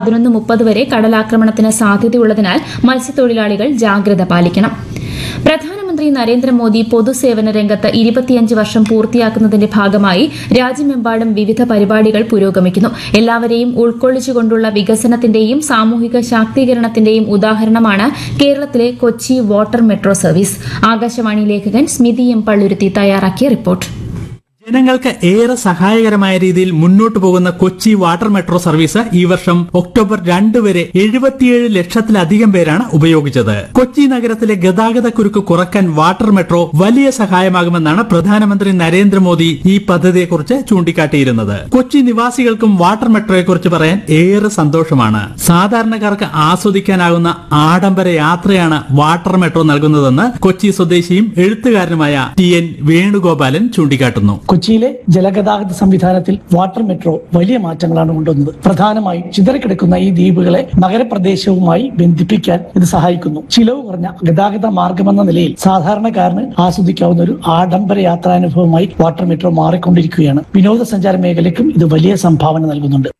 പതിനൊന്ന് മുപ്പത് വരെ കടലാക്രമണത്തിന് സാധ്യതയുള്ളതിനാൽ മത്സ്യത്തൊഴിലാളികൾ ജാഗ്രത പാലിക്കണം പ്രധാനമന്ത്രി നരേന്ദ്രമോദി പൊതുസേവന രംഗത്ത് ഇരുപത്തിയഞ്ച് വർഷം പൂർത്തിയാക്കുന്നതിന്റെ ഭാഗമായി രാജ്യമെമ്പാടും വിവിധ പരിപാടികൾ പുരോഗമിക്കുന്നു എല്ലാവരെയും ഉൾക്കൊള്ളിച്ചുകൊണ്ടുള്ള വികസനത്തിന്റെയും സാമൂഹിക ശാക്തീകരണത്തിന്റെയും ഉദാഹരണമാണ് കേരളത്തിലെ കൊച്ചി വാട്ടർ മെട്രോ സർവീസ് ആകാശവാണി ലേഖകൻ സ്മിതി എം പള്ളുരുത്തി തയ്യാറാക്കിയ റിപ്പോർട്ട് ജനങ്ങൾക്ക് ഏറെ സഹായകരമായ രീതിയിൽ മുന്നോട്ടു പോകുന്ന കൊച്ചി വാട്ടർ മെട്രോ സർവീസ് ഈ വർഷം ഒക്ടോബർ രണ്ട് വരെ എഴുപത്തിയേഴ് ലക്ഷത്തിലധികം പേരാണ് ഉപയോഗിച്ചത് കൊച്ചി നഗരത്തിലെ ഗതാഗത കുരുക്ക് കുറയ്ക്കാൻ വാട്ടർ മെട്രോ വലിയ സഹായമാകുമെന്നാണ് പ്രധാനമന്ത്രി നരേന്ദ്രമോദി ഈ പദ്ധതിയെക്കുറിച്ച് ചൂണ്ടിക്കാട്ടിയിരുന്നത് കൊച്ചി നിവാസികൾക്കും വാട്ടർ മെട്രോയെക്കുറിച്ച് പറയാൻ ഏറെ സന്തോഷമാണ് സാധാരണക്കാർക്ക് ആസ്വദിക്കാനാകുന്ന ആഡംബര യാത്രയാണ് വാട്ടർ മെട്രോ നൽകുന്നതെന്ന് കൊച്ചി സ്വദേശിയും എഴുത്തുകാരനുമായ ടി എൻ വേണുഗോപാലൻ ചൂണ്ടിക്കാട്ടുന്നു കൊച്ചിയിലെ ജലഗതാഗത സംവിധാനത്തിൽ വാട്ടർ മെട്രോ വലിയ മാറ്റങ്ങളാണ് കൊണ്ടുവന്നത് പ്രധാനമായും ചിതറിക്കിടക്കുന്ന ഈ ദ്വീപുകളെ നഗരപ്രദേശവുമായി ബന്ധിപ്പിക്കാൻ ഇത് സഹായിക്കുന്നു ചിലവ് കുറഞ്ഞ ഗതാഗത മാർഗമെന്ന നിലയിൽ സാധാരണക്കാരന് ആസ്വദിക്കാവുന്ന ഒരു ആഡംബര യാത്രാനുഭവമായി വാട്ടർ മെട്രോ മാറിക്കൊണ്ടിരിക്കുകയാണ് വിനോദസഞ്ചാര മേഖലയ്ക്കും ഇത് വലിയ സംഭാവന നൽകുന്നുണ്ട്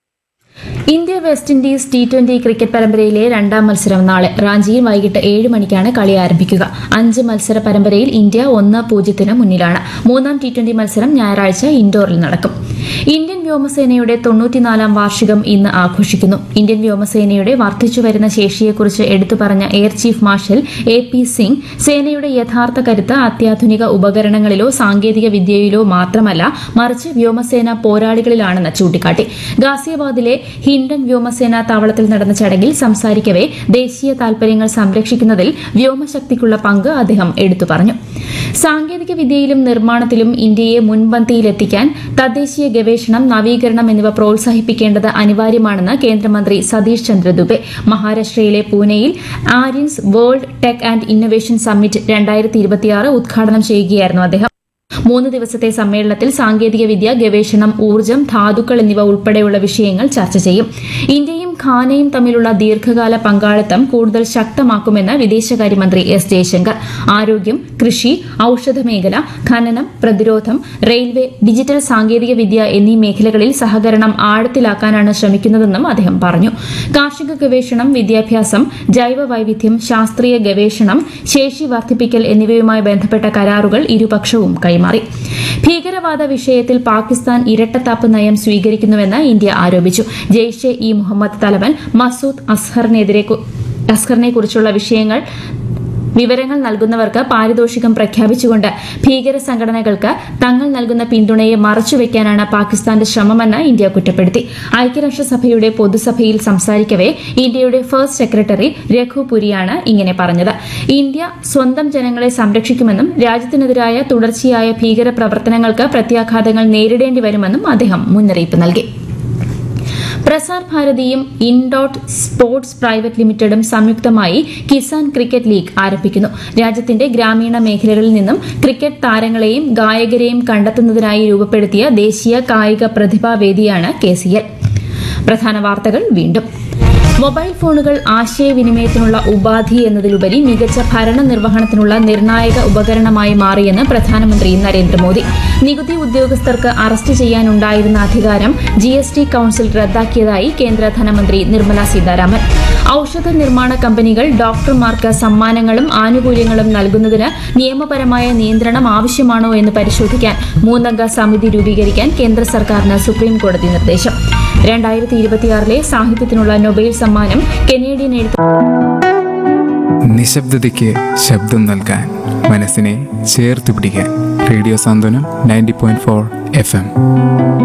India West Indies T twenty cricket പരമ്പരയിലെ രണ്ടാം മത്സരം നാളെ റാഞ്ചിയിൽ വൈകിട്ട് ഏഴ് മണിക്കാണ് കളി ആരംഭിക്കുക അഞ്ച് മത്സര പരമ്പരയിൽ ഇന്ത്യ ഒന്ന് പൂജ്യത്തിന് മുന്നിലാണ് മൂന്നാം ടി ട്വന്റി മത്സരം ഞായറാഴ്ച ഇൻഡോറിൽ നടക്കും ഇന്ത്യൻ വ്യോമസേനയുടെ തൊണ്ണൂറ്റിനാലാം വാർഷികം ഇന്ന് ആഘോഷിക്കുന്നു ഇന്ത്യൻ വ്യോമസേനയുടെ വർദ്ധിച്ചുവരുന്ന ശേഷിയെക്കുറിച്ച് എടുത്തു പറഞ്ഞ air chief marshal A P Singh സേനയുടെ യഥാർത്ഥ കരുത്ത് അത്യാധുനിക ഉപകരണങ്ങളിലോ സാങ്കേതിക വിദ്യയിലോ മാത്രമല്ല മറിച്ച് വ്യോമസേന പോരാളികളിലാണെന്ന് ചൂണ്ടിക്കാട്ടി ഗാസിയാബാദിലെ ഹിൻഡൻ വ്യോമസേന താവളത്തിൽ നടന്ന ചടങ്ങിൽ സംസാരിക്കവെ ദേശീയ താൽപര്യങ്ങൾ സംരക്ഷിക്കുന്നതിൽ വ്യോമശക്തിക്കുള്ള പങ്ക് അദ്ദേഹം എടുത്തു പറഞ്ഞു സാങ്കേതിക വിദ്യയിലും നിർമ്മാണത്തിലും ഇന്ത്യയെ മുൻപന്തിയിലെത്തിക്കാൻ തദ്ദേശീയ ഗവേഷണം നവീകരണം എന്നിവ പ്രോത്സാഹിപ്പിക്കേണ്ടത് അനിവാര്യമാണെന്ന് കേന്ദ്രമന്ത്രി സതീഷ് ചന്ദ്ര ദുബെ മഹാരാഷ്ട്രയിലെ പൂനെയിൽ Aryans world tech and innovation summit രണ്ടായിരത്തി ഇരുപത്തിയാറ് ഉദ്ഘാടനം ചെയ്യുകയായിരുന്നു അദ്ദേഹം മൂന്ന് ദിവസത്തെ സമ്മേളനത്തിൽ സാങ്കേതികവിദ്യ ഗവേഷണം ഊർജ്ജം ധാതുക്കൾ എന്നിവ ഉൾപ്പെടെയുള്ള വിഷയങ്ങൾ ചർച്ച ചെയ്യും ഇന്ത്യയും ഖാനയും തമ്മിലുള്ള ദീർഘകാല പങ്കാളിത്തം കൂടുതൽ ശക്തമാക്കുമെന്ന് വിദേശകാര്യമന്ത്രി എസ് ജയശങ്കർ ആരോഗ്യം കൃഷി ഔഷധ മേഖല ഖനനം പ്രതിരോധം റെയിൽവേ ഡിജിറ്റൽ സാങ്കേതികവിദ്യ എന്നീ മേഖലകളിൽ സഹകരണം ആഴത്തിലാക്കാനാണ് ശ്രമിക്കുന്നതെന്നും അദ്ദേഹം പറഞ്ഞു കാർഷിക ഗവേഷണം വിദ്യാഭ്യാസം ജൈവ വൈവിധ്യം ശാസ്ത്രീയ ഗവേഷണം ശേഷി വർദ്ധിപ്പിക്കൽ എന്നിവയുമായി ബന്ധപ്പെട്ട കരാറുകൾ ഇരുപക്ഷവും കൈമാറി ഭീകരവാദ വിഷയത്തിൽ പാകിസ്ഥാൻ ഇരട്ടത്താപ്പ് നയം സ്വീകരിക്കുന്നുവെന്ന് ഇന്ത്യ ആരോപിച്ചു ജെയ്ഷെ ഇ മുഹമ്മദ് തലവൻ മസൂദ് അസ്ഹറിനെതിരെ കു- അസ്ഹറിനെ കുറിച്ചുള്ള വിഷയങ്ങൾ വിവരങ്ങൾ നൽകുന്നവർക്ക് പാരിതോഷികം പ്രഖ്യാപിച്ചുകൊണ്ട് ഭീകര സംഘടനകൾക്ക് തങ്ങൾ നൽകുന്ന പിന്തുണയെ മറച്ചുവെക്കാനാണ് പാകിസ്ഥാന്റെ ശ്രമമെന്ന് ഇന്ത്യ കുറ്റപ്പെടുത്തി ഐക്യരാഷ്ട്രസഭയുടെ പൊതുസഭയിൽ സംസാരിക്കവെ ഇന്ത്യയുടെ ഫസ്റ്റ് സെക്രട്ടറി രഘു പുരിയാണ് ഇങ്ങനെ പറഞ്ഞത് ഇന്ത്യ സ്വന്തം ജനങ്ങളെ സംരക്ഷിക്കുമെന്നും രാജ്യത്തിനെതിരായ തുടർച്ചയായ ഭീകര പ്രവർത്തനങ്ങൾക്ക് പ്രത്യാഘാതങ്ങൾ നേരിടേണ്ടി വരുമെന്നും അദ്ദേഹം മുന്നറിയിപ്പ് നൽകി പ്രസാർ ഭാരതിയും ഇൻഡോട്ട് സ്പോർട്സ് പ്രൈവറ്റ് ലിമിറ്റഡും സംയുക്തമായി കിസാൻ ക്രിക്കറ്റ് ലീഗ് ആരംഭിക്കുന്നു രാജ്യത്തിന്റെ ഗ്രാമീണ മേഖലകളിൽ നിന്നും ക്രിക്കറ്റ് താരങ്ങളെയും ഗായകരെയും കണ്ടെത്തുന്നതിനായി രൂപപ്പെടുത്തിയ ദേശീയ കായിക പ്രതിഭാവേദിയാണ് കെ സി എൽ പ്രധാന വാർത്തകൾ വീണ്ടും മൊബൈൽ ഫോണുകൾ ആശയവിനിമയത്തിനുള്ള ഉപാധി എന്നതിലുപരി മികച്ച ഭരണ നിർവഹണത്തിനുള്ള നിർണായക ഉപകരണമായി മാറിയെന്ന് പ്രധാനമന്ത്രി നരേന്ദ്രമോദി നികുതി ഉദ്യോഗസ്ഥർക്ക് അറസ്റ്റ് ചെയ്യാനുണ്ടായിരുന്ന അധികാരം ജി എസ് ടി കൌൺസിൽ റദ്ദാക്കിയതായി കേന്ദ്ര ധനമന്ത്രി നിർമ്മല സീതാരാമൻ ഔഷധ നിർമ്മാണ കമ്പനികൾ ഡോക്ടർമാർക്ക് സമ്മാനങ്ങളും ആനുകൂല്യങ്ങളും നൽകുന്നതിന് നിയമപരമായ നിയന്ത്രണം ആവശ്യമാണോ എന്ന് പരിശോധിക്കാൻ മൂന്നംഗ സമിതി രൂപീകരിക്കാൻ കേന്ദ്ര സർക്കാരിന് സുപ്രീം കോടതി നിർദ്ദേശം രണ്ടായിരത്തി ഇരുപത്തിയാറിലെ സാഹിത്യത്തിനുള്ള നൊബേൽ സമ്മാനം കനേഡിയൻ എഴുത്ത് നിശബ്ദതയ്ക്ക് ശബ്ദം നൽകാൻ മനസ്സിനെ ചേർത്ത് പിടിക്കാൻ radio Santhwanam ninety point four F M